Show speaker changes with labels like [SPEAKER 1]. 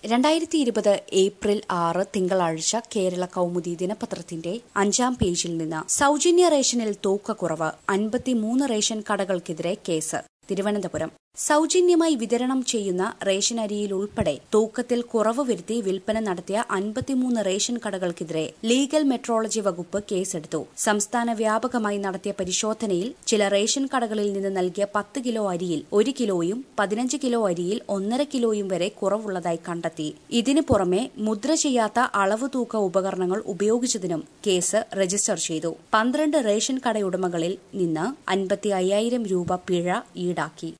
[SPEAKER 1] രണ്ടായിരത്തി ഇരുപത് ഏപ്രിൽ ആറ് തിങ്കളാഴ്ച കേരള കൗമുദി ദിനപത്രത്തിന്റെ അഞ്ചാം പേജിൽ നിന്ന് സൌജന്യ റേഷനിൽ തൂക്കക്കുറവ് അൻപത്തിമൂന്ന് റേഷൻ കടകൾക്കെതിരെ കേസ് തിരുവനന്തപുരം സൌജന്യമായി വിതരണം ചെയ്യുന്ന റേഷൻ അരിയിൽ ഉൾപ്പെടെ തൂക്കത്തിൽ കുറവ് വരുത്തി വിൽപ്പന നടത്തിയ അൻപത്തിമൂന്ന് റേഷൻ കടകൾക്കെതിരെ ലീഗൽ മെട്രോളജി വകുപ്പ് കേസെടുത്തു സംസ്ഥാന വ്യാപകമായി നടത്തിയ പരിശോധനയിൽ ചില റേഷൻ കടകളിൽ നിന്ന് നൽകിയ പത്ത് കിലോ അരിയിൽ ഒരു കിലോയും പതിനഞ്ച് കിലോ അരിയിൽ ഒന്നര കിലോയും വരെ കുറവുള്ളതായി കണ്ടെത്തി ഇതിനു പുറമെ മുദ്ര ചെയ്യാത്ത അളവ് തൂക്ക ഉപകരണങ്ങൾ ഉപയോഗിച്ചതിനും കേസ് രജിസ്റ്റർ ചെയ്തു പന്ത്രണ്ട് റേഷൻ കടയുടമകളിൽ നിന്ന് അൻപത്തി അയ്യായിരം രൂപ പിഴ ഈടാക്കി